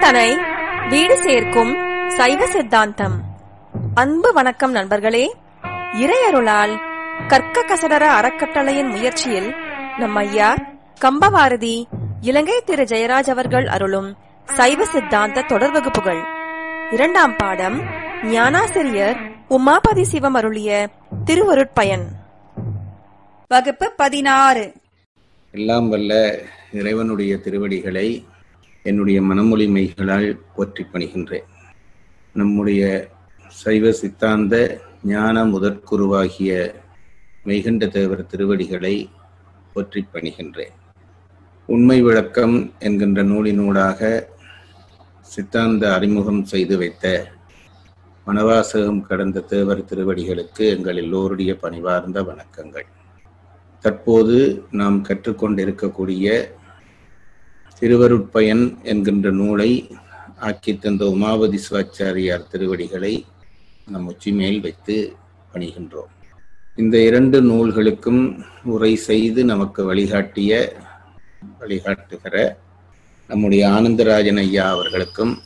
சிந்தனை வீடு சேர்க்கும் சைவ சித்தாந்தம் அன்பு வணக்கம் நண்பர்களே இறையருளால் கற்க கசடர அறக்கட்டளையின் முயற்சியில் நம் ஐயா கம்பவாரதி இலங்கை திரு ஜெயராஜ் அவர்கள் அருளும் சைவ சித்தாந்த தொடர் வகுப்புகள் இரண்டாம் பாடம் ஞானாசிரியர் உமாபதி சிவம் அருளிய திருவருட்பயன் வகுப்பு பதினாறு எல்லாம் வல்ல இறைவனுடைய திருவடிகளை என்னுடைய மனமொழிமைகளால் போற்றிப் பணிகின்றேன் நம்முடைய சைவ சித்தாந்த ஞான முதற்குருவாகிய மெய்கண்ட தேவர் திருவடிகளை போற்றிப் பணிகின்றேன் உண்மை விளக்கம் என்கின்ற நூலினூடாக சித்தாந்த அறிமுகம் செய்து வைத்த மனவாசகம் கடந்த தேவர் திருவடிகளுக்கு எங்கள் எல்லோருடைய பணிவார்ந்த வணக்கங்கள் தற்போது நாம் கற்றுக்கொண்டிருக்கக்கூடிய திருவருட்பயன் என்கின்ற நூலை ஆக்கி தந்த உமாவதி சிவாச்சாரியார் திருவடிகளை நம் உச்சி மேல் வைத்து பணிகின்றோம் இந்த இரண்டு நூல்களுக்கும் உரை செய்து நமக்கு வழிகாட்டிய வழிகாட்டுகிற நம்முடைய ஆனந்தராஜன் ஐயா அவர்களுக்கும்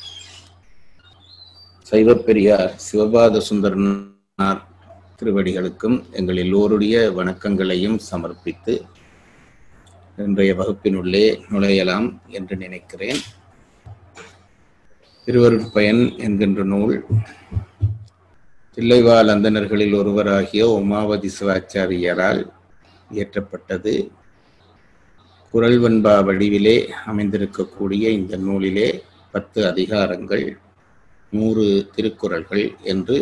சைவப்பெரியார் சிவபாத சுந்தரனார் திருவடிகளுக்கும் எங்கள் எல்லோருடைய வணக்கங்களையும் சமர்ப்பித்து இன்றைய வகுப்பினுள்ளே நுழையலாம் என்று நினைக்கிறேன் திருவருட்பயன் என்கின்ற நூல் தில்லைவாழ் அந்தணர்களில் ஒருவராகிய உமாவதி சிவாச்சாரியரால் இயற்றப்பட்டது குரல் வெண்பா வடிவிலே அமைந்திருக்கக்கூடிய இந்த நூலிலே பத்து அதிகாரங்கள் நூறு திருக்குறள்கள் என்று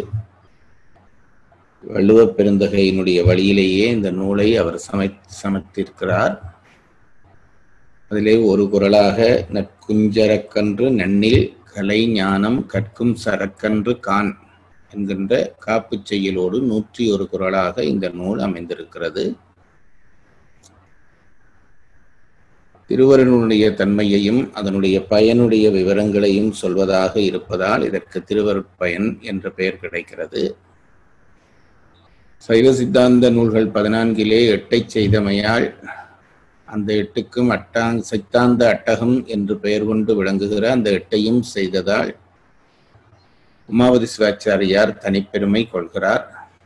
வள்ளுவ பெருந்தகையினுடைய வழியிலேயே இந்த நூலை அவர் சமை சமைத்திருக்கிறார் அதிலே ஒரு குரலாக நற்குஞ்சரக்கன்று நன்னில் கலை ஞானம் கற்கும் சரக்கன்று கான் என்கின்ற காப்புச் செய்யலோடு நூற்றி ஒரு குரலாக இந்த நூல் அமைந்திருக்கிறது திருவருணுடைய தன்மையையும் அதனுடைய பயனுடைய விவரங்களையும் சொல்வதாக இருப்பதால் இதற்கு திருவருட்பயன் என்ற பெயர் கிடைக்கிறது சைவ சித்தாந்த நூல்கள் பதினான்கிலே எட்டை செய்தமையால் அந்த எட்டுக்கும் அட்டாங் சித்தாந்த அட்டகம் என்று பெயர் கொண்டு விளங்குகிற அந்த எட்டையும் செய்ததால் உமாவதி சிவாச்சாரியார் தனிப்பெருமை கொள்கிறார்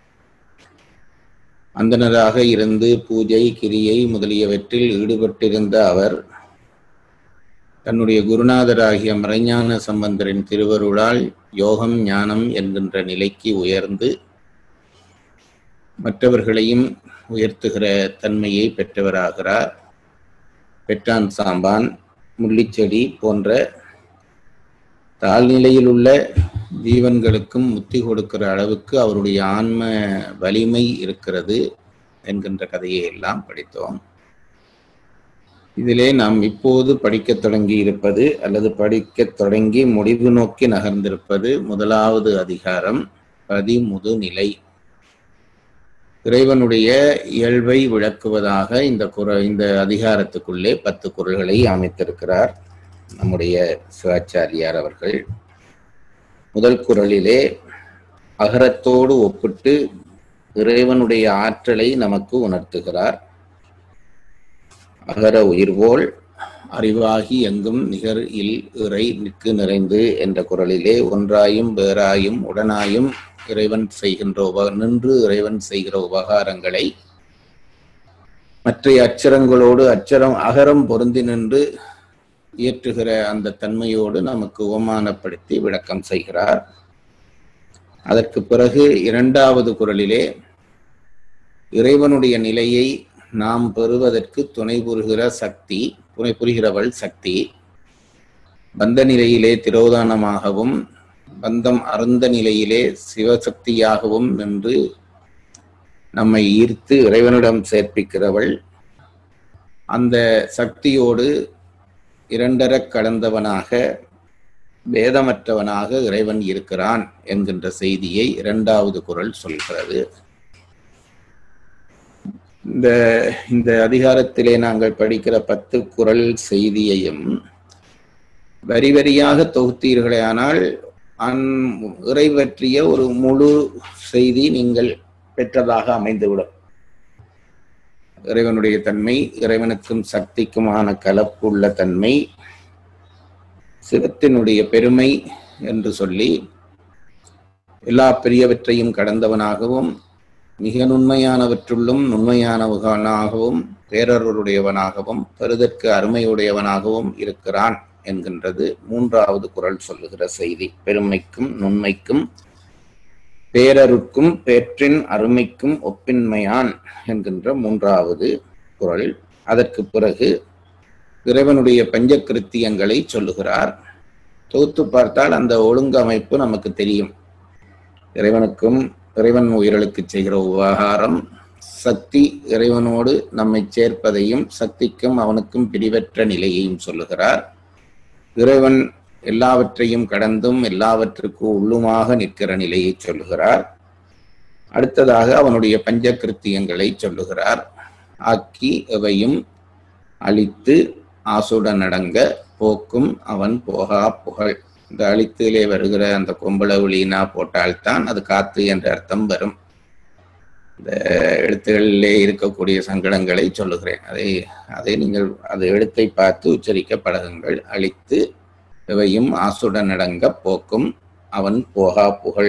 அந்தனராக இருந்து பூஜை கிரியை முதலியவற்றில் ஈடுபட்டிருந்த அவர் தன்னுடைய குருநாதராகிய மறைஞான சம்பந்தரின் திருவருளால் யோகம் ஞானம் என்கின்ற நிலைக்கு உயர்ந்து மற்றவர்களையும் உயர்த்துகிற தன்மையை பெற்றவராகிறார் பெற்றான் சாம்பான் முள்ளிச்செடி போன்ற தாழ்நிலையில் உள்ள ஜீவன்களுக்கும் முத்தி கொடுக்கிற அளவுக்கு அவருடைய ஆன்ம வலிமை இருக்கிறது என்கின்ற கதையை எல்லாம் படித்தோம் இதிலே நாம் இப்போது படிக்கத் தொடங்கி இருப்பது அல்லது படிக்கத் தொடங்கி முடிவு நோக்கி நகர்ந்திருப்பது முதலாவது அதிகாரம் பதிமுது நிலை இறைவனுடைய இயல்பை விளக்குவதாக இந்த குர இந்த அதிகாரத்துக்குள்ளே பத்து குரல்களை அமைத்திருக்கிறார் நம்முடைய சிவாச்சாரியார் அவர்கள் முதல் குரலிலே அகரத்தோடு ஒப்பிட்டு இறைவனுடைய ஆற்றலை நமக்கு உணர்த்துகிறார் அகர உயிர்வோல் அறிவாகி எங்கும் நிகர் இல் இறை நிற்கு நிறைந்து என்ற குரலிலே ஒன்றாயும் வேறாயும் உடனாயும் இறைவன் செய்கின்ற உப நின்று இறைவன் செய்கிற உபகாரங்களை மற்ற அச்சரங்களோடு அச்சரம் அகரம் பொருந்தி நின்று இயற்றுகிற அந்த தன்மையோடு நமக்கு உபமானப்படுத்தி விளக்கம் செய்கிறார் அதற்கு பிறகு இரண்டாவது குரலிலே இறைவனுடைய நிலையை நாம் பெறுவதற்கு துணை புரிகிற சக்தி துணை புரிகிறவள் சக்தி பந்த நிலையிலே திரோதானமாகவும் பந்தம் அருந்த நிலையிலே சிவசக்தியாகவும் நின்று நம்மை ஈர்த்து இறைவனிடம் சேர்ப்பிக்கிறவள் அந்த சக்தியோடு இரண்டரக் கலந்தவனாக வேதமற்றவனாக இறைவன் இருக்கிறான் என்கின்ற செய்தியை இரண்டாவது குரல் சொல்கிறது இந்த இந்த அதிகாரத்திலே நாங்கள் படிக்கிற பத்து குரல் செய்தியையும் வரி வரியாக தொகுத்தீர்களே ஆனால் அன் இறை பற்றிய ஒரு முழு செய்தி நீங்கள் பெற்றதாக அமைந்துவிடும் இறைவனுடைய தன்மை இறைவனுக்கும் சக்திக்குமான கலப்புள்ள தன்மை சிவத்தினுடைய பெருமை என்று சொல்லி எல்லா பெரியவற்றையும் கடந்தவனாகவும் மிக நுண்மையானவற்றுள்ளும் நுண்மையானவனாகவும் பேரருடையவனாகவும் பெறுதற்கு அருமையுடையவனாகவும் இருக்கிறான் என்கின்றது மூன்றாவது குரல் சொல்லுகிற செய்தி பெருமைக்கும் நுண்மைக்கும் பேரருக்கும் பேற்றின் அருமைக்கும் ஒப்பின்மையான் என்கின்ற மூன்றாவது குரல் அதற்கு பிறகு இறைவனுடைய பஞ்சகிருத்தியங்களை சொல்லுகிறார் தொகுத்து பார்த்தால் அந்த ஒழுங்கமைப்பு நமக்கு தெரியும் இறைவனுக்கும் இறைவன் உயிர்களுக்கு செய்கிற உபகாரம் சக்தி இறைவனோடு நம்மை சேர்ப்பதையும் சக்திக்கும் அவனுக்கும் பிரிவற்ற நிலையையும் சொல்லுகிறார் இறைவன் எல்லாவற்றையும் கடந்தும் எல்லாவற்றுக்கும் உள்ளுமாக நிற்கிற நிலையை சொல்லுகிறார் அடுத்ததாக அவனுடைய பஞ்சகிருத்தியங்களை சொல்லுகிறார் ஆக்கி எவையும் அழித்து ஆசுடன் அடங்க போக்கும் அவன் போகா புகழ் இந்த அழித்திலே வருகிற அந்த கொம்பளவுளினா போட்டால்தான் அது காத்து என்ற அர்த்தம் வரும் இந்த எழுத்துகளிலே இருக்கக்கூடிய சங்கடங்களை சொல்லுகிறேன் அதை அதை நீங்கள் அது எழுத்தை பார்த்து உச்சரிக்க பழகுங்கள் அழித்து இவையும் ஆசுடன் அடங்க போக்கும் அவன் போகா புகழ்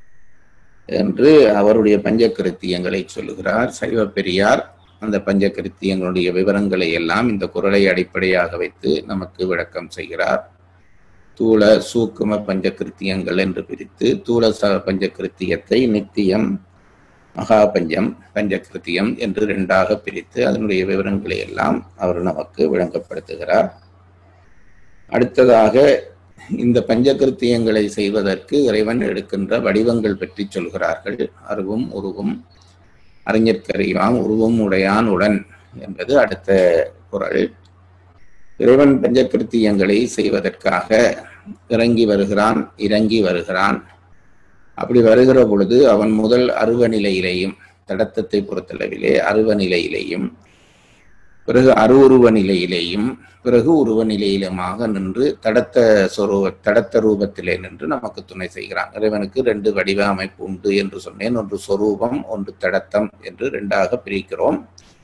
என்று அவருடைய பஞ்சகிருத்தியங்களை சொல்லுகிறார் சைவ பெரியார் அந்த பஞ்சகிருத்தியங்களுடைய விவரங்களை எல்லாம் இந்த குரலை அடிப்படையாக வைத்து நமக்கு விளக்கம் செய்கிறார் தூள சூக்கும பஞ்சகிருத்தியங்கள் என்று பிரித்து தூள ச பஞ்சகிருத்தியத்தை நித்தியம் மகாபஞ்சம் பஞ்சகிருத்தியம் என்று ரெண்டாக பிரித்து அதனுடைய விவரங்களை எல்லாம் அவர் நமக்கு விளங்கப்படுத்துகிறார் அடுத்ததாக இந்த பஞ்சகிருத்தியங்களை செய்வதற்கு இறைவன் எடுக்கின்ற வடிவங்கள் பற்றி சொல்கிறார்கள் அருவும் உருவும் அறிஞர்கறிவாம் உருவும் உடையான் உடன் என்பது அடுத்த குரல் இறைவன் பஞ்சகிருத்தியங்களை செய்வதற்காக இறங்கி வருகிறான் இறங்கி வருகிறான் அப்படி வருகிற பொழுது அவன் முதல் அருவ நிலையிலேயும் தடத்தத்தை பொறுத்தளவிலே அருவ நிலையிலேயும் பிறகு அருவுருவ நிலையிலேயும் பிறகு உருவ நிலையிலுமாக நின்று தடத்த சொருவ தடத்த ரூபத்திலே நின்று நமக்கு துணை செய்கிறான் இறைவனுக்கு ரெண்டு வடிவ அமைப்பு உண்டு என்று சொன்னேன் ஒன்று சொரூபம் ஒன்று தடத்தம் என்று ரெண்டாக பிரிக்கிறோம்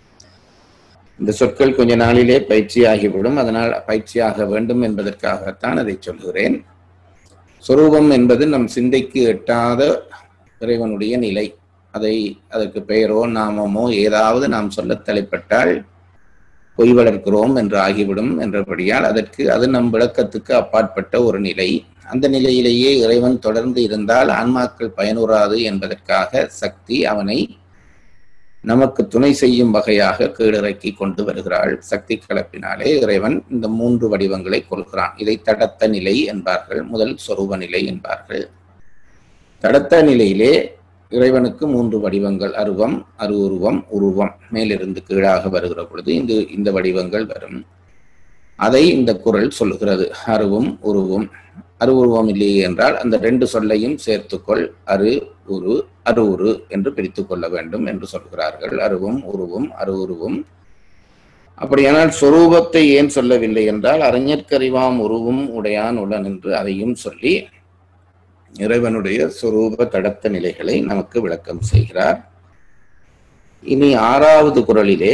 இந்த சொற்கள் கொஞ்ச நாளிலே பயிற்சியாகிவிடும் அதனால் பயிற்சியாக வேண்டும் என்பதற்காகத்தான் அதை சொல்கிறேன் சொரூபம் என்பது நம் சிந்தைக்கு எட்டாத இறைவனுடைய நிலை அதை அதற்கு பெயரோ நாமமோ ஏதாவது நாம் சொல்ல தலைப்பட்டால் பொய் வளர்க்கிறோம் என்று ஆகிவிடும் என்றபடியால் அதற்கு அது நம் விளக்கத்துக்கு அப்பாற்பட்ட ஒரு நிலை அந்த நிலையிலேயே இறைவன் தொடர்ந்து இருந்தால் ஆன்மாக்கள் பயனுறாது என்பதற்காக சக்தி அவனை நமக்கு துணை செய்யும் வகையாக கீழிறக்கி கொண்டு வருகிறாள் சக்தி கலப்பினாலே இறைவன் இந்த மூன்று வடிவங்களை கொள்கிறான் இதை தடத்த நிலை என்பார்கள் முதல் சொரூப நிலை என்பார்கள் தடத்த நிலையிலே இறைவனுக்கு மூன்று வடிவங்கள் அருவம் அருவுருவம் உருவம் மேலிருந்து கீழாக வருகிற பொழுது இந்த இந்த வடிவங்கள் வரும் அதை இந்த குரல் சொல்லுகிறது அருவும் உருவும் அருவுருவம் இல்லையே என்றால் அந்த ரெண்டு சொல்லையும் சேர்த்துக்கொள் அரு உரு அருவுரு என்று பிரித்து கொள்ள வேண்டும் என்று சொல்கிறார்கள் அருவும் உருவும் அருவுருவும் அப்படியானால் சொரூபத்தை ஏன் சொல்லவில்லை என்றால் அறிஞர்கறிவாம் உருவும் உடையான் உடன் என்று அதையும் சொல்லி இறைவனுடைய சொரூப தடத்த நிலைகளை நமக்கு விளக்கம் செய்கிறார் இனி ஆறாவது குரலிலே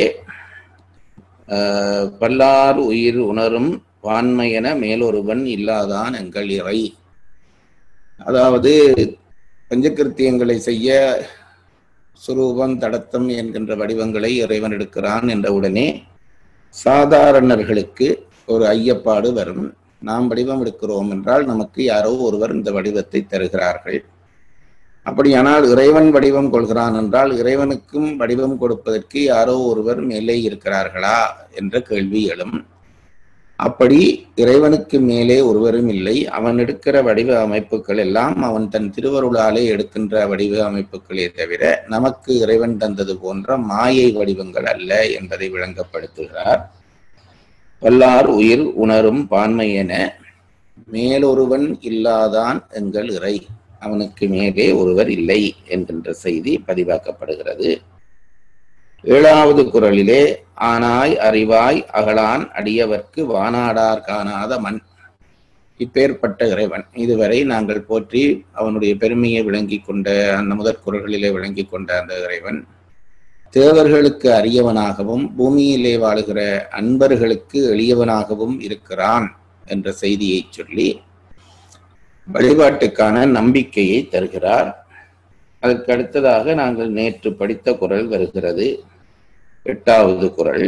பல்லார் உயிர் உணரும் வான்மையென மேலொருவன் இல்லாதான் எங்கள் இறை அதாவது பஞ்சகிருத்தியங்களை செய்ய சுரூபம் தடத்தம் என்கின்ற வடிவங்களை இறைவன் எடுக்கிறான் என்ற உடனே சாதாரணர்களுக்கு ஒரு ஐயப்பாடு வரும் நாம் வடிவம் எடுக்கிறோம் என்றால் நமக்கு யாரோ ஒருவர் இந்த வடிவத்தை தருகிறார்கள் அப்படியானால் இறைவன் வடிவம் கொள்கிறான் என்றால் இறைவனுக்கும் வடிவம் கொடுப்பதற்கு யாரோ ஒருவர் மேலே இருக்கிறார்களா என்ற கேள்வி எழும் அப்படி இறைவனுக்கு மேலே ஒருவரும் இல்லை அவன் எடுக்கிற வடிவ அமைப்புகள் எல்லாம் அவன் தன் திருவருளாலே எடுக்கின்ற வடிவ அமைப்புகளே தவிர நமக்கு இறைவன் தந்தது போன்ற மாயை வடிவங்கள் அல்ல என்பதை விளங்கப்படுத்துகிறார் வல்லார் உயிர் உணரும் பான்மை என மேலொருவன் இல்லாதான் எங்கள் இறை அவனுக்கு மேலே ஒருவர் இல்லை என்கின்ற செய்தி பதிவாக்கப்படுகிறது ஏழாவது குரலிலே ஆனாய் அறிவாய் அகலான் அடியவர்க்கு வானாடார் காணாத மண் இப்பேற்பட்ட இறைவன் இதுவரை நாங்கள் போற்றி அவனுடைய பெருமையை விளங்கி கொண்ட அந்த முதற் குரல்களிலே விளங்கி கொண்ட அந்த இறைவன் தேவர்களுக்கு அரியவனாகவும் பூமியிலே வாழுகிற அன்பர்களுக்கு எளியவனாகவும் இருக்கிறான் என்ற செய்தியை சொல்லி வழிபாட்டுக்கான நம்பிக்கையை தருகிறார் அதற்கு அடுத்ததாக நாங்கள் நேற்று படித்த குரல் வருகிறது எட்டாவது குரல்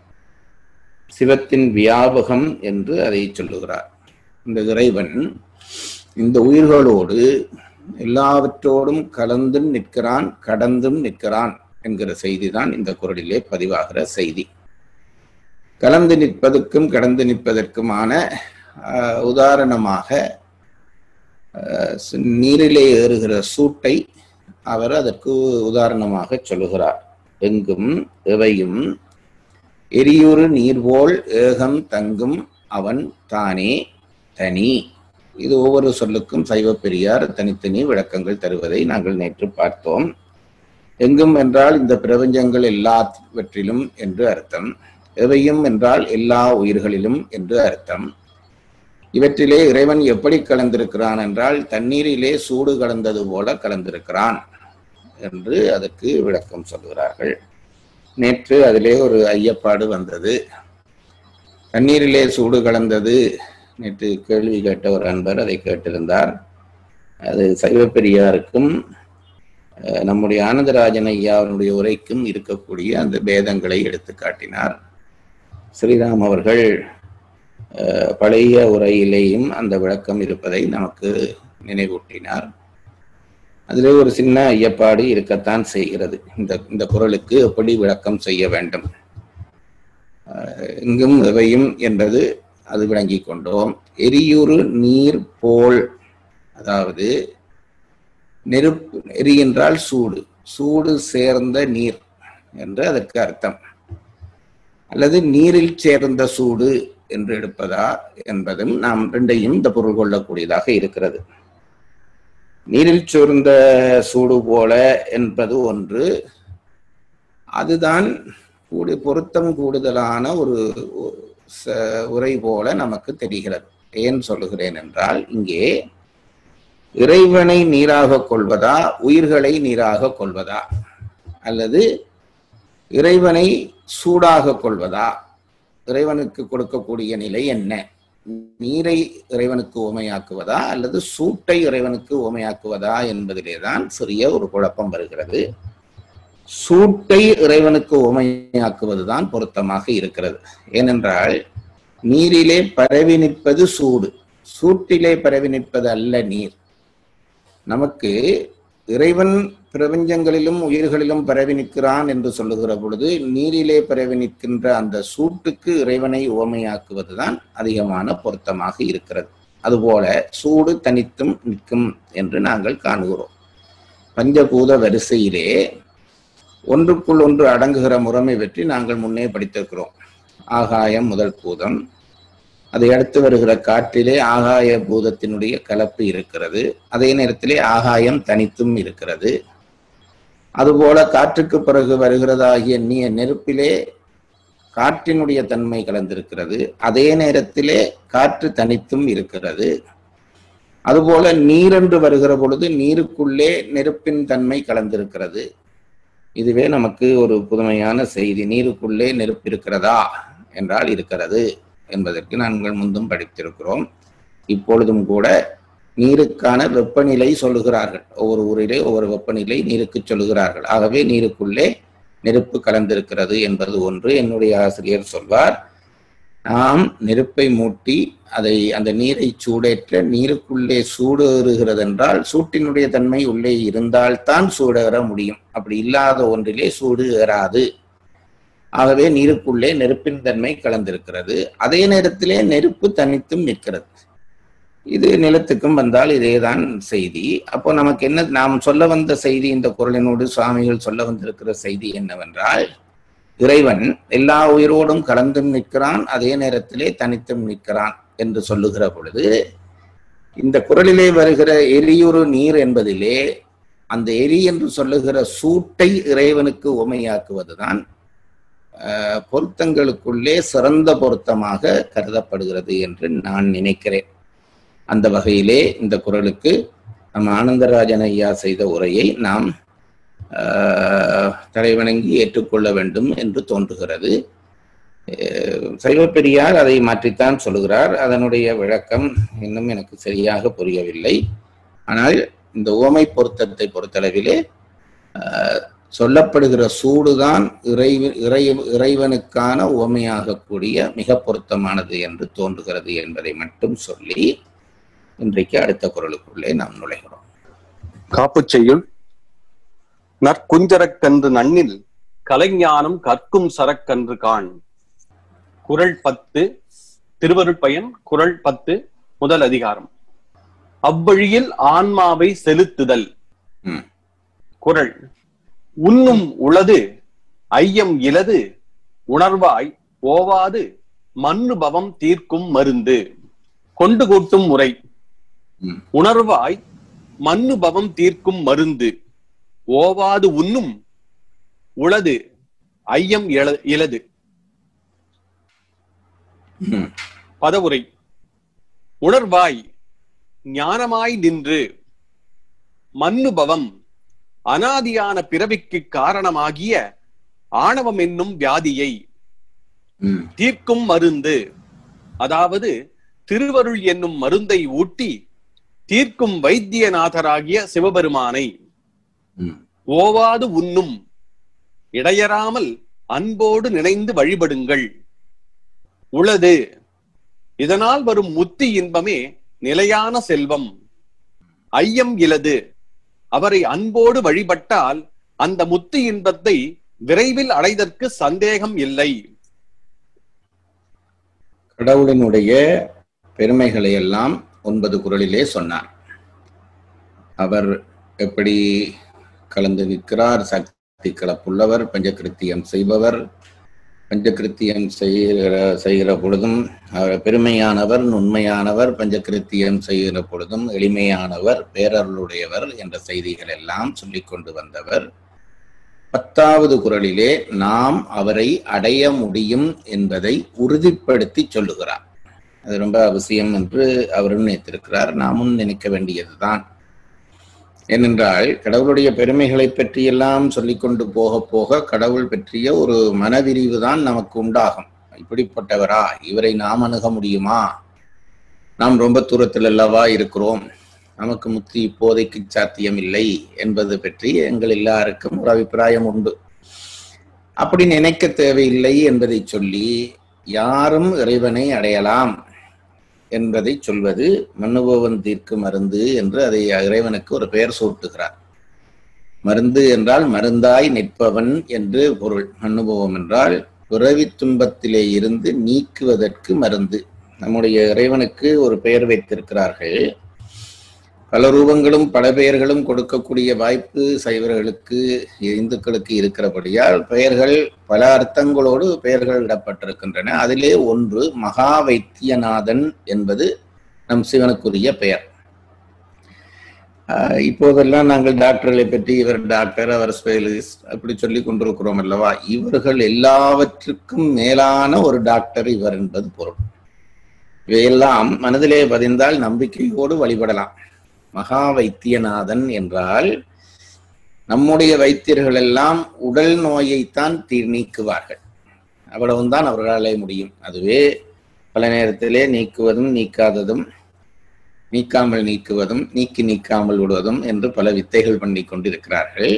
சிவத்தின் வியாபகம் என்று அதை சொல்லுகிறார் இந்த இறைவன் இந்த உயிர்களோடு எல்லாவற்றோடும் கலந்தும் நிற்கிறான் கடந்தும் நிற்கிறான் என்கிற செய்தி தான் இந்த குரலிலே பதிவாகிற செய்தி கலந்து நிற்பதற்கும் கடந்து நிற்பதற்குமான ஆஹ், உதாரணமாக ஆஹ், நீரிலே ஏறுகிற சூட்டை அவர் அதற்கு உதாரணமாக சொல்லுகிறார் எங்கும் எவையும் எரியுறு நீர்போல் ஏகம் தங்கும் அவன் தானே தனி இது ஒவ்வொரு சொல்லுக்கும் சைவ பெரியார் தனித்தனி விளக்கங்கள் தருவதை நாங்கள் நேற்று பார்த்தோம் எங்கும் என்றால் இந்த பிரபஞ்சங்கள் எல்லாவற்றிலும் என்று அர்த்தம் எவையும் என்றால் எல்லா உயிர்களிலும் என்று அர்த்தம் இவற்றிலே இறைவன் எப்படி கலந்திருக்கிறான் என்றால் தண்ணீரிலே சூடு கலந்தது போல கலந்திருக்கிறான் என்று அதற்கு விளக்கம் சொல்கிறார்கள் நேற்று அதிலே ஒரு ஐயப்பாடு வந்தது தண்ணீரிலே சூடு கலந்தது நேற்று கேள்வி கேட்ட ஒரு அன்பர் அதை கேட்டிருந்தார் அது சைவப்பெரியாருக்கும் அஹ், நம்முடைய ஆனந்தராஜன் ஐயா அவருடைய உரைக்கும் இருக்கக்கூடிய அந்த பேதங்களை எடுத்து காட்டினார் ஸ்ரீராம் அவர்கள் அஹ், பழைய உரையிலேயும் அந்த விளக்கம் இருப்பதை நமக்கு நினைவூட்டினார் அதிலே ஒரு சின்ன ஐயப்பாடு இருக்கத்தான் செய்கிறது இந்த இந்த குரலுக்கு எப்படி விளக்கம் செய்ய வேண்டும் அஹ், எங்கும் எவையும் என்பது அது விளங்கிக் கொண்டோம் எரியுறு நீர் போல் அதாவது நெருப்பு எரி என்றால் சூடு சூடு சேர்ந்த நீர் என்று அதற்கு அர்த்தம் அல்லது நீரில் சேர்ந்த சூடு என்று எடுப்பதா என்பதும் நாம் ரெண்டையும் இந்த பொருள் கொள்ளக்கூடியதாக இருக்கிறது நீரில் சோர்ந்த சூடு போல என்பது ஒன்று அதுதான் கூடு பொருத்தம் கூடுதலான ஒரு ஒரு ச- உரை போல நமக்கு தெரிகிறது ஏன் சொல்லுகிறேன் என்றால் இங்கே இறைவனை நீராக கொள்வதா உயிர்களை நீராக கொள்வதா அல்லது இறைவனை சூடாக கொள்வதா இறைவனுக்கு கொடுக்கக்கூடிய நிலை என்ன நீரை இறைவனுக்கு உமையாக்குவதா அல்லது சூட்டை இறைவனுக்கு உமையாக்குவதா என்பதிலே தான் சிறிய ஒரு குழப்பம் வருகிறது சூட்டை இறைவனுக்கு உமையாக்குவதுதான் பொருத்தமாக இருக்கிறது ஏனென்றால் நீரிலே பரவி நிற்பது சூடு சூட்டிலே பரவி நிற்பது அல்ல நீர் நமக்கு இறைவன் பிரபஞ்சங்களிலும் உயிர்களிலும் பரவி நிற்கிறான் என்று சொல்லுகிற பொழுது நீரிலே பரவி நிற்கின்ற அந்த சூட்டுக்கு இறைவனை உவமையாக்குவதுதான் அதிகமான பொருத்தமாக இருக்கிறது அதுபோல சூடு தனித்தும் நிற்கும் என்று நாங்கள் காணுகிறோம் பஞ்சபூத வரிசையிலே ஒன்றுக்குள் ஒன்று அடங்குகிற முறைமை பற்றி நாங்கள் முன்னே படித்திருக்கிறோம் ஆகாயம் முதல் பூதம் அதை அடுத்து வருகிற காற்றிலே ஆகாய பூதத்தினுடைய கலப்பு இருக்கிறது அதே நேரத்திலே ஆகாயம் தனித்தும் இருக்கிறது அதுபோல காற்றுக்கு பிறகு வருகிறதாகிய நீ நெருப்பிலே காற்றினுடைய தன்மை கலந்திருக்கிறது அதே நேரத்திலே காற்று தனித்தும் இருக்கிறது அதுபோல நீரென்று வருகிற பொழுது நீருக்குள்ளே நெருப்பின் தன்மை கலந்திருக்கிறது இதுவே நமக்கு ஒரு புதுமையான செய்தி நீருக்குள்ளே நெருப்பு இருக்கிறதா என்றால் இருக்கிறது என்பதற்கு நாங்கள் முந்தும் படித்திருக்கிறோம் இப்பொழுதும் கூட நீருக்கான வெப்பநிலை சொல்லுகிறார்கள் ஒவ்வொரு ஊரிலே ஒவ்வொரு வெப்பநிலை நீருக்கு சொல்லுகிறார்கள் ஆகவே நீருக்குள்ளே நெருப்பு கலந்திருக்கிறது என்பது ஒன்று என்னுடைய ஆசிரியர் சொல்வார் நாம் நெருப்பை மூட்டி அதை அந்த நீரை சூடேற்ற நீருக்குள்ளே சூடேறுகிறது என்றால் சூட்டினுடைய தன்மை உள்ளே இருந்தால்தான் சூடேற முடியும் அப்படி இல்லாத ஒன்றிலே சூடு ஏறாது ஆகவே நீருக்குள்ளே நெருப்பின் தன்மை கலந்திருக்கிறது அதே நேரத்திலே நெருப்பு தனித்தும் நிற்கிறது இது நிலத்துக்கும் வந்தால் இதேதான் செய்தி அப்போ நமக்கு என்ன நாம் சொல்ல வந்த செய்தி இந்த குரலினோடு சுவாமிகள் சொல்ல வந்திருக்கிற செய்தி என்னவென்றால் இறைவன் எல்லா உயிரோடும் கலந்தும் நிற்கிறான் அதே நேரத்திலே தனித்தும் நிற்கிறான் என்று சொல்லுகிற பொழுது இந்த குரலிலே வருகிற எரியுறு நீர் என்பதிலே அந்த எரி என்று சொல்லுகிற சூட்டை இறைவனுக்கு உமையாக்குவதுதான் அஹ், பொருத்தங்களுக்குள்ளே சிறந்த பொருத்தமாக கருதப்படுகிறது என்று நான் நினைக்கிறேன் அந்த வகையிலே இந்த குரலுக்கு நம்ம ஆனந்தராஜன் ஐயா செய்த உரையை நாம் ஆஹ், தலைவணங்கி ஏற்றுக்கொள்ள வேண்டும் என்று தோன்றுகிறது அஹ், சைவப்பெரியார் அதை மாற்றித்தான் சொல்லுகிறார் அதனுடைய விளக்கம் இன்னும் எனக்கு சரியாக புரியவில்லை ஆனால் இந்த உவமை பொருத்தத்தை பொறுத்தளவிலே அஹ், சொல்லப்படுகிற சூடுதான் இறை இறை இறைவனுக்கான உவமையாகக்கூடிய மிக பொருத்தமானது என்று தோன்றுகிறது என்பதை மட்டும் சொல்லி இன்றைக்கு அடுத்த குரலுக்குள்ளே நாம் நுழைகிறோம் காப்புச் செய்யுள் நற்குஞ்சரக்கன்று நன்னில் கலைஞானம் கற்கும் சரக்கன்று காண் குறள் பத்து திருவருட்பயன் குறள் பத்து முதல் அதிகாரம் அவ்வழியில் ஆன்மாவை செலுத்துதல் ம். குறள் உண்ணும் உளது ஐயம் இலது உணர்வாய் ஓவாது மண்ணு பவம் தீர்க்கும் மருந்து கொண்டு கூட்டும் முறை ம். உணர்வாய் மண்ணு பவம் தீர்க்கும் மருந்து ஓவாது உண்ணும் உளது ஐயம் இல- இலது ம். பதவுரை உணர்வாய் ஞானமாய் நின்று மன்னுபவம் அனாதியான பிறவிக்கு காரணமாகிய ஆணவம் என்னும் வியாதியை ம். தீர்க்கும் மருந்து அதாவது திருவருள் என்னும் மருந்தை ஊட்டி தீர்க்கும் வைத்தியநாதராகிய சிவபெருமானை ம். ஓவாது உண்ணும் இடையறாமல் அன்போடு நினைந்து வழிபடுங்கள் உளது இதனால் வரும் முத்தி இன்பமே நிலையான செல்வம் ஐயம் இலது அவரை அன்போடு வழிபட்டால் அந்த முத்தி இன்பத்தை விரைவில் அடைதற்கு சந்தேகம் இல்லை கடவுளினுடைய பெருமைகளை எல்லாம் ஒன்பது குரலிலே சொன்னார் அவர் எப்படி கலந்து நிற்கிறார் சக்தி கலப்புள்ளவர் பஞ்சகிருத்தியம் செய்பவர் பஞ்சகிருத்தியம் செய்கிற செய்கிற பொழுதும் அவர் பெருமையானவர் நுண்மையானவர் பஞ்சகிருத்தியம் செய்கிற பொழுதும் எளிமையானவர் பேரருளுடையவர் என்ற செய்திகள் எல்லாம் சொல்லிக் கொண்டு வந்தவர் பத்தாவது குரலிலே நாம் அவரை அடைய முடியும் என்பதை உறுதிப்படுத்தி சொல்லுகிறார் அது ரொம்ப அவசியம் என்று அவரும் நினைத்திருக்கிறார் நாமும் நினைக்க வேண்டியதுதான் ஏனென்றால் கடவுளுடைய பெருமைகளை பற்றியெல்லாம் சொல்லிக்கொண்டு போக போக கடவுள் பற்றிய ஒரு மனவிரிவு தான் நமக்கு உண்டாகும் இப்படிப்பட்டவரா இவரை நாம் அணுக முடியுமா நாம் ரொம்ப தூரத்தில் அல்லவா இருக்கிறோம் நமக்கு முத்தி இப்போதைக்கு சாத்தியம் இல்லை என்பது பற்றி எங்கள் எல்லாருக்கும் ஒரு அபிப்பிராயம் உண்டு அப்படி நினைக்க தேவையில்லை என்பதை சொல்லி யாரும் இறைவனை அடையலாம் என்பதை சொல்வது மன்னுபவன் தீர்க்கு மருந்து என்று அதை இறைவனுக்கு ஒரு பெயர் சூட்டுகிறார் மருந்து என்றால் மருந்தாய் நிற்பவன் என்று பொருள் மன்னுபவம் என்றால் பிறவி துன்பத்திலே இருந்து நீக்குவதற்கு மருந்து நம்முடைய இறைவனுக்கு ஒரு பெயர் வைத்திருக்கிறார்கள் பல ரூபங்களும் பல பெயர்களும் கொடுக்கக்கூடிய வாய்ப்பு சைவர்களுக்கு இந்துக்களுக்கு இருக்கிறபடியால் பெயர்கள் பல அர்த்தங்களோடு பெயர்கள் இடப்பட்டிருக்கின்றன அதிலே ஒன்று மகா வைத்தியநாதன் என்பது நம் சிவனுக்குரிய பெயர் ஆஹ் இப்போதெல்லாம் நாங்கள் டாக்டர்களை பற்றி இவர் டாக்டர் அவர் ஸ்பெஷலிஸ்ட் அப்படி சொல்லி கொண்டிருக்கிறோம் அல்லவா இவர்கள் எல்லாவற்றுக்கும் மேலான ஒரு டாக்டர் இவர் என்பது பொருள் இவையெல்லாம் மனதிலே பதிந்தால் நம்பிக்கையோடு வழிபடலாம் மகா வைத்தியநாதன் என்றால் நம்முடைய வைத்தியர்கள் எல்லாம் உடல் நோயைத்தான் தீ நீக்குவார்கள் அவ்வளவுதான் அவர்களாலே முடியும் அதுவே பல நேரத்திலே நீக்குவதும் நீக்காததும் நீக்காமல் நீக்குவதும் நீக்கி நீக்காமல் விடுவதும் என்று பல வித்தைகள் பண்ணி கொண்டிருக்கிறார்கள்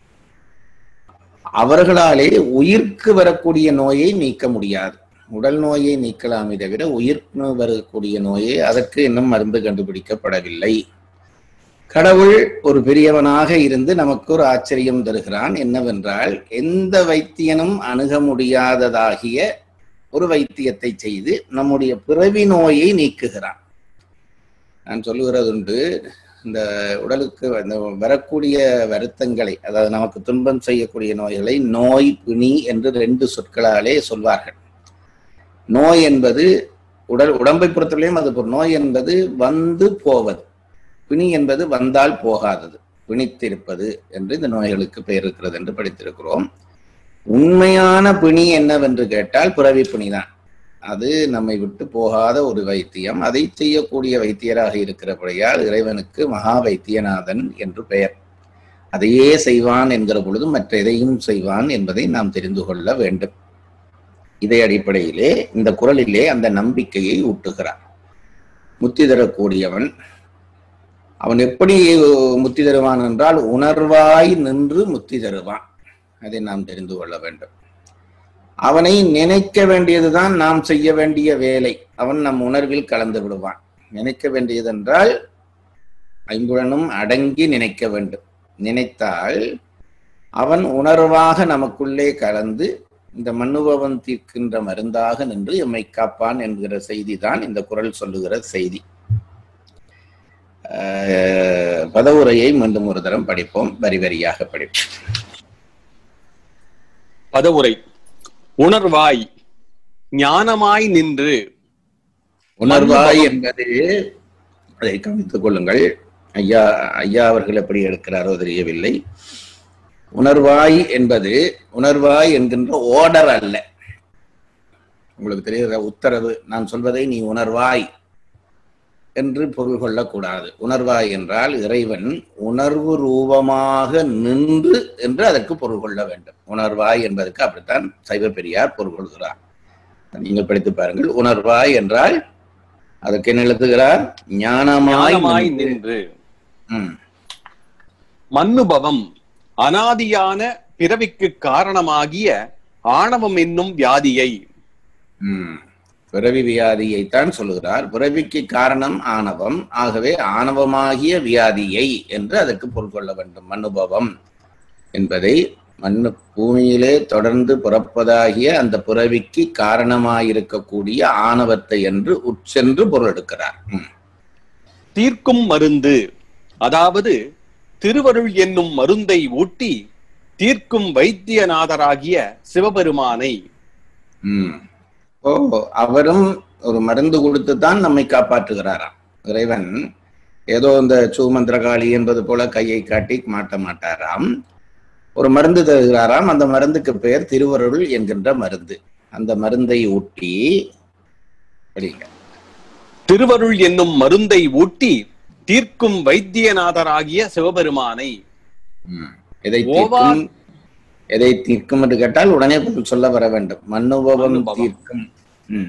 அவர்களாலே உயிர்க்கு வரக்கூடிய நோயை நீக்க முடியாது உடல் நோயை நீக்கலாமே தவிர உயிர்க்கு வரக்கூடிய நோயை அதற்கு இன்னும் மருந்து கண்டுபிடிக்கப்படவில்லை கடவுள் ஒரு பெரியவனாக இருந்து நமக்கு ஒரு ஆச்சரியம் தருகிறான் என்னவென்றால் எந்த வைத்தியனும் அணுக முடியாததாகிய ஒரு வைத்தியத்தை செய்து நம்முடைய பிறவி நோயை நீக்குகிறான் நான் சொல்லுகிறதுண்டு இந்த உடலுக்கு இந்த வரக்கூடிய வருத்தங்களை அதாவது நமக்கு துன்பம் செய்யக்கூடிய நோய்களை நோய் பிணி என்று ரெண்டு சொற்களாலே சொல்வார்கள் நோய் என்பது உடல் உடம்பை பொறுத்தவரையும் அது ஒரு நோய் என்பது வந்து போவது பிணி என்பது வந்தால் போகாதது பிணித்திருப்பது என்று இந்த நோய்களுக்கு பெயர் இருக்கிறது என்று படித்திருக்கிறோம் உண்மையான பிணி என்னவென்று கேட்டால் பிறவி பிணிதான் அது நம்மை விட்டு போகாத ஒரு வைத்தியம் அதை செய்யக்கூடிய வைத்தியராக இருக்கிறபடியால் இறைவனுக்கு மகா வைத்தியநாதன் என்று பெயர் அதையே செய்வான் என்கிற பொழுது மற்ற எதையும் செய்வான் என்பதை நாம் தெரிந்து கொள்ள வேண்டும் இதே அடிப்படையிலே இந்த குரலிலே அந்த நம்பிக்கையை ஊட்டுகிறார் முத்தி தரக்கூடியவன் அவன் எப்படி முத்தி தருவான் என்றால் உணர்வாய் நின்று முத்தி தருவான் அதை நாம் தெரிந்து கொள்ள வேண்டும் அவனை நினைக்க வேண்டியதுதான் நாம் செய்ய வேண்டிய வேலை அவன் நம் உணர்வில் கலந்து விடுவான் நினைக்க வேண்டியதென்றால் ஐம்புலனும் அடங்கி நினைக்க வேண்டும் நினைத்தால் அவன் உணர்வாக நமக்குள்ளே கலந்து இந்த மண்ணுபவன் தீர்க்கின்ற மருந்தாக நின்று எம்மை காப்பான் என்கிற செய்தி தான் இந்த குரல் சொல்லுகிற செய்தி ஆஹ், பதவுரையை மீண்டும் ஒரு தரம் படிப்போம் வரி வரியாக படிப்போம் பதவுரை உணர்வாய் ஞானமாய் நின்று உணர்வாய் என்பது அதை கவனித்துக் கொள்ளுங்கள் ஐயா ஐயா அவர்கள் எப்படி எடுக்கிறாரோ தெரியவில்லை உணர்வாய் என்பது உணர்வாய் என்கின்ற ஓடர் அல்ல உங்களுக்கு தெரிகிற உத்தரவு நான் சொல்வதை நீ உணர்வாய் என்று பொருள் கொள்ளக்கூடாது உணர்வாய் என்றால் இறைவன் உணர்வு ரூபமாக நின்று என்று அதற்கு பொருள் கொள்ள வேண்டும் உணர்வாய் என்பதற்கு அப்படித்தான் சைவ பெரியார் பொருள் கொள்கிறார் நீங்கள் படித்து பாருங்கள் உணர்வாய் என்றால் அதற்கு என்ன எழுதுகிறார் ஞானமாய் ஞானமாய் நின்று. நின்று ம், மன்னுபவம் அனாதியான பிறவிக்கு காரணமாகிய ஆணவம் என்னும் வியாதியை ம். பிறவி வியாதியைத்தான் சொல்லுகிறார் பிறவிக்கு காரணம் ஆணவம் ஆகவே ஆணவமாகிய வியாதியை என்று அதற்கு பொருள் கொள்ள வேண்டும் அனுபவம் என்பதை மண்ணு பூமியிலே தொடர்ந்து பிறப்பதாகிய அந்த பிறவிக்கு காரணமாயிருக்கக்கூடிய ஆணவத்தை என்று உட்சென்று பொருள் எடுக்கிறார் ம். தீர்க்கும் மருந்து அதாவது திருவருள் என்னும் மருந்தை ஊட்டி தீர்க்கும் வைத்தியநாதராகிய சிவபெருமானை ம். ஓ அவரும் ஒரு மருந்து கொடுத்து தான் நம்மை காப்பாற்றுகிறாராம் இறைவன் ஏதோ இந்த சூமந்திரகாளி என்பது போல கையை காட்டி மாட்ட மாட்டாராம் ஒரு மருந்து தருகிறாராம் அந்த மருந்துக்கு பெயர் திருவருள் என்கின்ற மருந்து அந்த மருந்தை ஊட்டி படிங்க திருவருள் என்னும் மருந்தை ஊட்டி தீர்க்கும் வைத்தியநாதராகிய சிவபெருமானை ம். எதை ஓவா- தீர்க்கும் எதை தீர்க்கும் என்று கேட்டால் உடனே பதில் சொல்ல வர வேண்டும் மண்ணுபவம் மன்னுபவம். தீர்க்கும் ம்.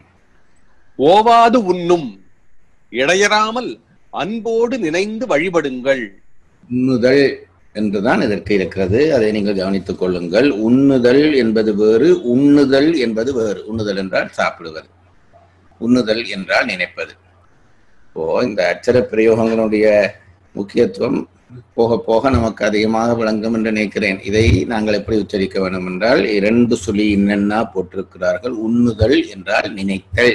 ஓவாது உண்ணும் இடையறாமல் அன்போடு நினைந்து வழிபடுங்கள் உண்ணுதல் என்றுதான் இதற்கு இருக்கிறது அதை நீங்கள் கவனித்துக் கொள்ளுங்கள் உண்ணுதல் என்பது வேறு உண்ணுதல் என்பது வேறு உண்ணுதல் என்றால் சாப்பிடுவது உண்ணுதல் என்றால் நினைப்பது இப்போ இந்த அச்சர பிரயோகங்களுடைய முக்கியத்துவம் போக போக நமக்கு அதிகமாக விளங்கும் என்று நினைக்கிறேன் இதை நாங்கள் எப்படி உச்சரிக்க வேண்டும் என்றால் இரண்டு சொல்லி என்னென்ன போட்டிருக்கிறார்கள் உண்ணுதல் என்றால் நினைத்தல்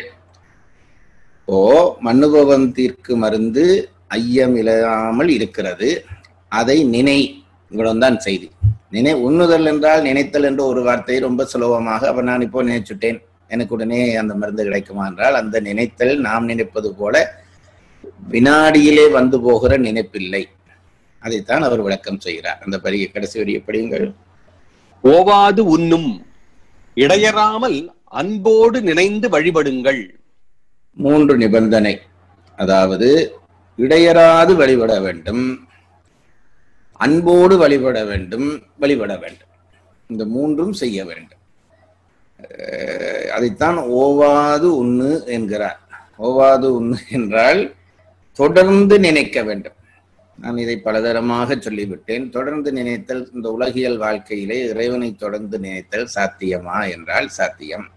ஓ மண்ணுபவன் தீர்க்கு மருந்து ஐயம் இல்லாமல் இருக்கிறது அதை நினை இவ்வளவுதான் செய்தி நினை உண்ணுதல் என்றால் நினைத்தல் என்ற ஒரு வார்த்தை ரொம்ப சுலபமாக அப்ப நான் இப்போ நினைச்சுட்டேன் எனக்கு உடனே அந்த மருந்து கிடைக்குமா என்றால் அந்த நினைத்தல் நாம் நினைப்பது போல வினாடியிலே வந்து போகிற நினைப்பில்லை அதைத்தான் அவர் விளக்கம் செய்கிறார் அந்த பரிய கடைசி வரிய படியுங்கள் ஓவாது உண்ணும் இடையறாமல் அன்போடு நினைந்து வழிபடுங்கள் மூன்று நிபந்தனை அதாவது இடையறாது வழிபட வேண்டும் அன்போடு வழிபட வேண்டும் வழிபட வேண்டும் இந்த மூன்றும் செய்ய வேண்டும் அஹ் அதைத்தான் ஓவாது உண்ணு என்கிறார் ஓவாது உண்ணு என்றால் தொடர்ந்து நினைக்க வேண்டும் நான் இதை பலதரமாக சொல்லிவிட்டேன் தொடர்ந்து நினைத்தல் இந்த உலகியல் வாழ்க்கையிலே இறைவனை தொடர்ந்து நினைத்தல் சாத்தியமா என்றால் சாத்தியம்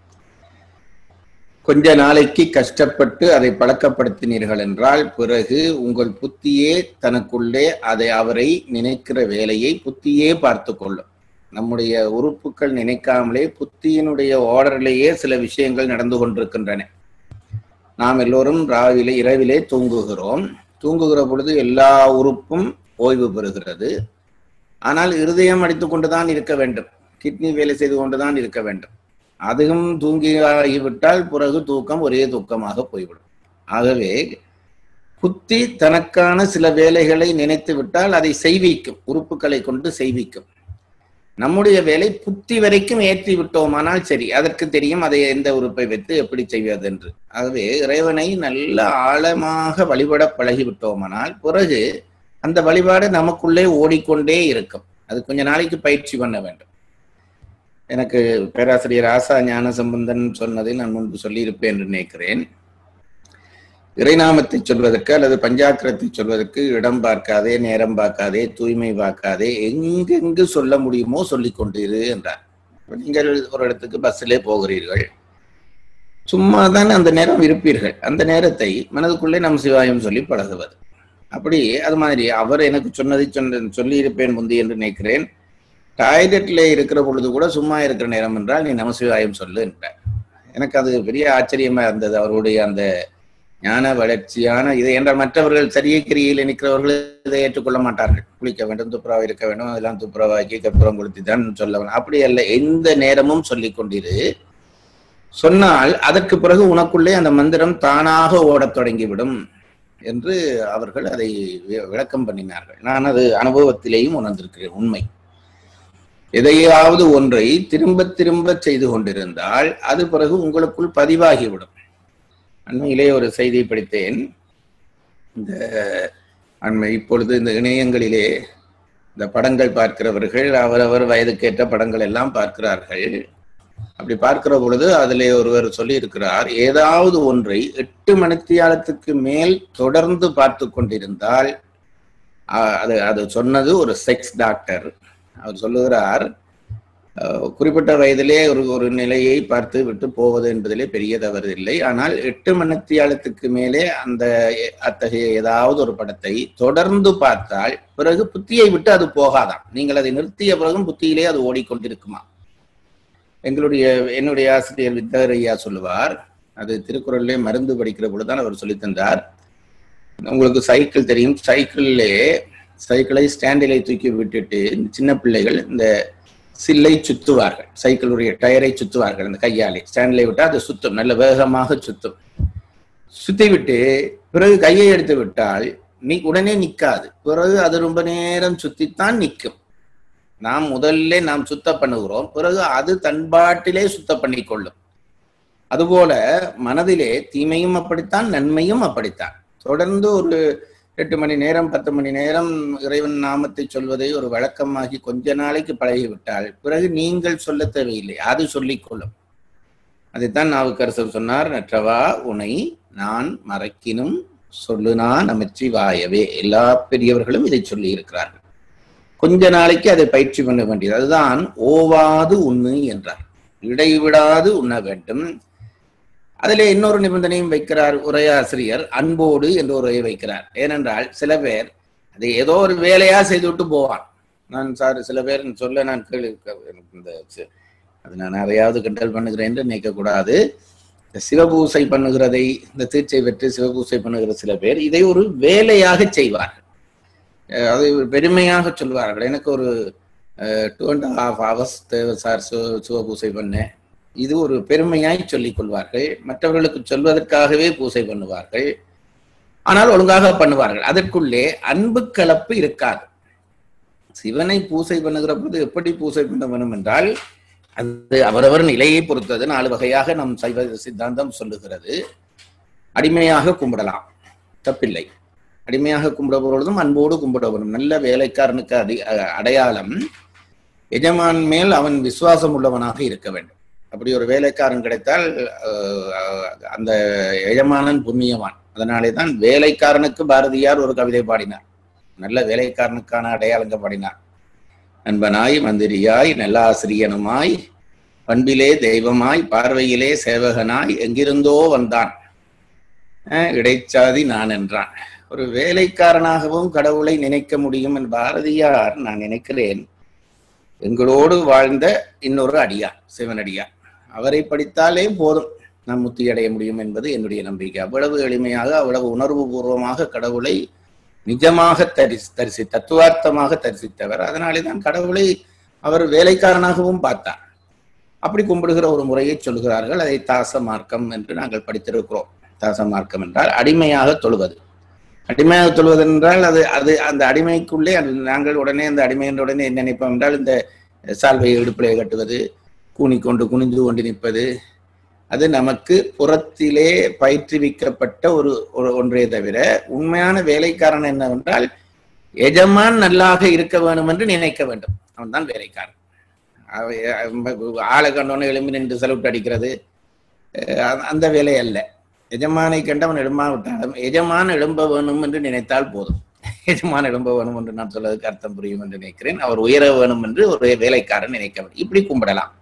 கொஞ்ச நாளைக்கு கஷ்டப்பட்டு அதை பழக்கப்படுத்தினீர்கள் என்றால் பிறகு உங்கள் புத்தியே தனக்குள்ளே அதை அவரை நினைக்கிற வேலையை புத்தியே பார்த்து கொள்ளும் நம்முடைய உறுப்புகள் நினைக்காமலே புத்தியினுடைய ஓர்டரிலேயே சில விஷயங்கள் நடந்து கொண்டிருக்கின்றன நாம் எல்லோரும் ராவிலே இரவிலே தூங்குகிறோம் தூங்குகிற பொழுது எல்லா உறுப்பும் ஓய்வு பெறுகிறது ஆனால் இருதயம் அடித்துக் கொண்டுதான் இருக்க வேண்டும் கிட்னி வேலை செய்து கொண்டுதான் இருக்க வேண்டும் அதுவும் தூங்கியாகிவிட்டால் பிறகு தூக்கம் ஒரே தூக்கமாக போய்விடும் ஆகவே புத்தி தனக்கான சில வேலைகளை நினைத்து விட்டால் அதை செய்விக்கும் உறுப்புகளை கொண்டு செய்விக்கும் நம்முடைய வேலை புத்தி வரைக்கும் ஏற்றி விட்டோமானால் சரி அதற்கு தெரியும் அதை எந்த உறுப்பை வைத்து எப்படி செய்வது என்று ஆகவே இறைவனை நல்ல ஆழமாக வழிபட பழகி விட்டோமானால் பிறகு அந்த வழிபாடு நமக்குள்ளே ஓடிக்கொண்டே இருக்கும் அது கொஞ்ச நாளைக்கு பயிற்சி பண்ண வேண்டும் எனக்கு பேராசிரியர் ஆசா ஞான சம்பந்தன் சொன்னதை நான் முன்பு சொல்லியிருப்பேன் என்று நினைக்கிறேன் இறைநாமத்தை சொல்வதற்கு அல்லது பஞ்சாக்கிரத்தை சொல்வதற்கு இடம் பார்க்காதே நேரம் பார்க்காதே தூய்மை பார்க்காதே எங்கெங்கு சொல்ல முடியுமோ சொல்லிக் கொண்டிரு என்றார் இப்ப நீங்கள் ஒரு இடத்துக்கு பஸ்ஸிலே போகிறீர்கள் சும்மா தான் அந்த நேரம் இருப்பீர்கள் அந்த நேரத்தை மனதுக்குள்ளே நம் சிவாயம் சொல்லி பழகுவது அப்படி அது மாதிரி அவர் எனக்கு சொன்னதை சொன்ன சொல்லி இருப்பேன் முந்தி என்று நினைக்கிறேன் டாய்லெட்ல இருக்கிற பொழுது கூட சும்மா இருக்கிற நேரம் என்றால் நீ நமசிவாயம் சொல்லு என்றார் எனக்கு அது பெரிய ஆச்சரியமா இருந்தது அவருடைய அந்த ஞான வளர்ச்சியான இதை என்றால் மற்றவர்கள் சரிய கிரியில் நிற்கிறவர்கள் இதை ஏற்றுக்கொள்ள மாட்டார்கள் குளிக்க வேண்டும் துப்புரவா இருக்க வேண்டும் அதெல்லாம் துப்புரவாக்கி கற்பூரம் கொளுத்தி தான் சொல்ல வேண்டும் அப்படி அல்ல எந்த நேரமும் சொல்லிக் கொண்டிரு சொன்னால் அதற்கு பிறகு உனக்குள்ளே அந்த மந்திரம் தானாக ஓடத் தொடங்கிவிடும் என்று அவர்கள் அதை வி- விளக்கம் பண்ணினார்கள் நான் அது அனுபவத்திலேயும் உணர்ந்திருக்கிறேன் உண்மை எதையாவது ஒன்றை திரும்ப திரும்ப செய்து கொண்டிருந்தால் அது பிறகு உங்களுக்குள் பதிவாகிவிடும் அண்மையிலே ஒரு செய்தி படித்தேன் இந்த அண்மை இப்பொழுது இந்த இணையங்களிலே இந்த படங்கள் பார்க்கிறவர்கள் அவரவர் வயதுக்கேற்ற படங்கள் எல்லாம் பார்க்கிறார்கள் அப்படி பார்க்கிற பொழுது அதிலே ஒருவர் சொல்லி இருக்கிறார் ஏதாவது ஒன்றை எட்டு மணித்தியாலத்துக்கு மேல் தொடர்ந்து பார்த்து கொண்டிருந்தால் அஹ், அது அது சொன்னது ஒரு செக்ஸ் டாக்டர் அவர் சொல்லுகிறார் அஹ், குறிப்பிட்ட வயதிலே ஒரு ஒரு நிலையை பார்த்து விட்டு போவது என்பதிலே பெரிய தவறு இல்லை ஆனால் எட்டு மணித்தியாலத்துக்கு மேலே அந்த எ- அத்தகைய ஏதாவது ஒரு படத்தை தொடர்ந்து பார்த்தால் பிறகு புத்தியை விட்டு அது போகாதாம் நீங்கள் அதை நிறுத்திய பிறகும் புத்தியிலே அது ஓடிக்கொண்டிருக்குமா எங்களுடைய என்னுடைய ஆசிரியர் வித்தகர் ஐயா சொல்லுவார் அது திருக்குறளிலே மருந்து படிக்கிற பொழுதுதான் அவர் சொல்லித் தந்தார் உங்களுக்கு சைக்கிள் தெரியும் சைக்கிளிலே சைக்கிளை ஸ்டாண்டிலே தூக்கி விட்டுட்டு இந்த சின்ன பிள்ளைகள் இந்த சில்லை சுத்துவார்கள் சைக்கிளுடைய டயரை சுத்துவார்கள் அந்த கையாலே ஸ்டாண்டிலே விட்டா அது சுத்தும் நல்ல வேகமாக சுத்தும் சுத்தி விட்டு பிறகு கையை எடுத்து விட்டால் நீ உடனே நிக்காது பிறகு அது ரொம்ப நேரம் சுத்தித்தான் நிற்கும் நாம் முதல்ல நாம் சுத்த பண்ணுகிறோம் பிறகு அது தன்பாட்டிலே சுத்த பண்ணிக்கொள்ளும் அதுபோல மனதிலே தீமையும் அப்படித்தான் நன்மையும் அப்படித்தான் தொடர்ந்து ஒரு எட்டு மணி நேரம் பத்து மணி நேரம் இறைவன் நாமத்தை சொல்வதை ஒரு வழக்கமாகி கொஞ்ச நாளைக்கு பழகிவிட்டால் பிறகு நீங்கள் சொல்ல தேவையில்லை அது சொல்லிக்கொள்ளும் அதைத்தான் நாவுக்கரசர் சொன்னார் நற்றவா உனை நான் மறைக்கினும் சொல்லுனா நமச்சிவாயவே எல்லா பெரியவர்களும் இதை சொல்லி இருக்கிறார்கள் கொஞ்ச நாளைக்கு அதை பயிற்சி பண்ண வேண்டியது அதுதான் ஓவாது உண்ணு என்றார் இடைவிடாது உண்ண வேண்டும் அதிலே இன்னொரு நிபந்தனையும் வைக்கிறார் உரையாசிரியர் அன்போடு என்று ஒரு உரையை வைக்கிறார் ஏனென்றால் சில பேர் அதை ஏதோ ஒரு வேலையா செய்துவிட்டு போவான் நான் சார் சில பேர் சொல்ல நான் கேள்வி எனக்கு இந்த சி- அது நான் நிறையாவது கிண்டல் பண்ணுகிறேன் என்று நினைக்கக்கூடாது இந்த சிவபூசை பண்ணுகிறதை இந்த தீட்சை பெற்று சிவபூசை பண்ணுகிற சில பேர் இதை ஒரு வேலையாக செய்வார்கள் அஹ் அதை ஒரு பெருமையாக சொல்வார்கள் எனக்கு ஒரு டூ அண்ட் ஹாஃப் ஹவர்ஸ் தேவை சார் சிவ சிவபூசை பண்ணேன் இது ஒரு பெருமையாய் சொல்லிக் கொள்வார்கள் மற்றவர்களுக்கு சொல்வதற்காகவே பூசை பண்ணுவார்கள் ஆனால் ஒழுங்காக பண்ணுவார்கள் அதற்குள்ளே அன்பு கலப்பு இருக்காது சிவனை பூசை பண்ணுகிற போது எப்படி பூசை பண்ண வேண்டும் என்றால் அது அவரவர் நிலையை பொறுத்தது நாலு வகையாக நம் சைவ சித்தாந்தம் சொல்லுகிறது அடிமையாக கும்பிடலாம் தப்பில்லை அடிமையாக கும்பிட பொழுதும் அன்போடு கும்பிட வேண்டும் நல்ல வேலைக்காரனுக்கு அடி அ- அடையாளம் எஜமான் மேல் அவன் விசுவாசம் உள்ளவனாக இருக்க வேண்டும் அப்படி ஒரு வேலைக்காரன் கிடைத்தால் அஹ், அந்த எஜமானன் புண்ணியவான் அதனாலே தான் வேலைக்காரனுக்கு பாரதியார் ஒரு கவிதை பாடினார் நல்ல வேலைக்காரனுக்கான அடையாளங்க பாடினார் நண்பனாய் மந்திரியாய் நல்லாசிரியனுமாய் பண்பிலே தெய்வமாய் பார்வையிலே சேவகனாய் எங்கிருந்தோ வந்தான் அஹ், இடைச்சாதி நான் என்றான் ஒரு வேலைக்காரனாகவும் கடவுளை நினைக்க முடியும் என் பாரதியார் நான் நினைக்கிறேன் எங்களோடு வாழ்ந்த இன்னொரு அடியார் சிவனடியார் அவரை படித்தாலே போதும் நாம் முத்தி அடைய முடியும் என்பது என்னுடைய நம்பிக்கை அவ்வளவு எளிமையாக அவ்வளவு உணர்வு பூர்வமாக கடவுளை நிஜமாக தரிசி தரிசி தத்துவார்த்தமாக தரிசித்தவர் அதனாலே தான் கடவுளை அவர் வேலைக்காரனாகவும் பார்த்தார் அப்படி கும்பிடுகிற ஒரு முறையை சொல்கிறார்கள் அதை தாச மார்க்கம் என்று நாங்கள் படித்திருக்கிறோம் தாச மார்க்கம் என்றால் அடிமையாக தொழுவது அடிமையாக தொழுவது என்றால் அது அது அந்த அடிமைக்குள்ளே அது நாங்கள் உடனே அந்த அடிமை என்ற உடனே என்ன நினைப்போம் என்றால் இந்த சால்வையை இடுப்பிலே கட்டுவது கூனிக்கொண்டு குனிந்து கொண்டு நிற்பது அது நமக்கு புறத்திலே பயிற்றுவிக்கப்பட்ட ஒரு ஒரு ஒன்றே தவிர உண்மையான வேலைக்காரன் என்னவென்றால் எஜமான் நல்லாக இருக்க வேண்டும் என்று நினைக்க வேண்டும் அவன்தான் வேலைக்காரன் அவ- அவ- ஆளை கண்டோன்னு எழும்பி நின்று சல்யூட் அடிக்கிறது அஹ் அந்த- அந்த வேலை அல்ல எஜமானை கண்டவன் எழும்பாவிட்டாலும் எஜமான் எழும்ப வேணும் என்று நினைத்தால் போதும் எஜமான் எழும்ப வேணும் என்று நான் சொல்வதற்கு அர்த்தம் புரியும் என்று நினைக்கிறேன் அவர் உயர வேணும் என்று ஒரு வேலைக்காரன் நினைக்க வேண்டும் இப்படி கும்பிடலாம்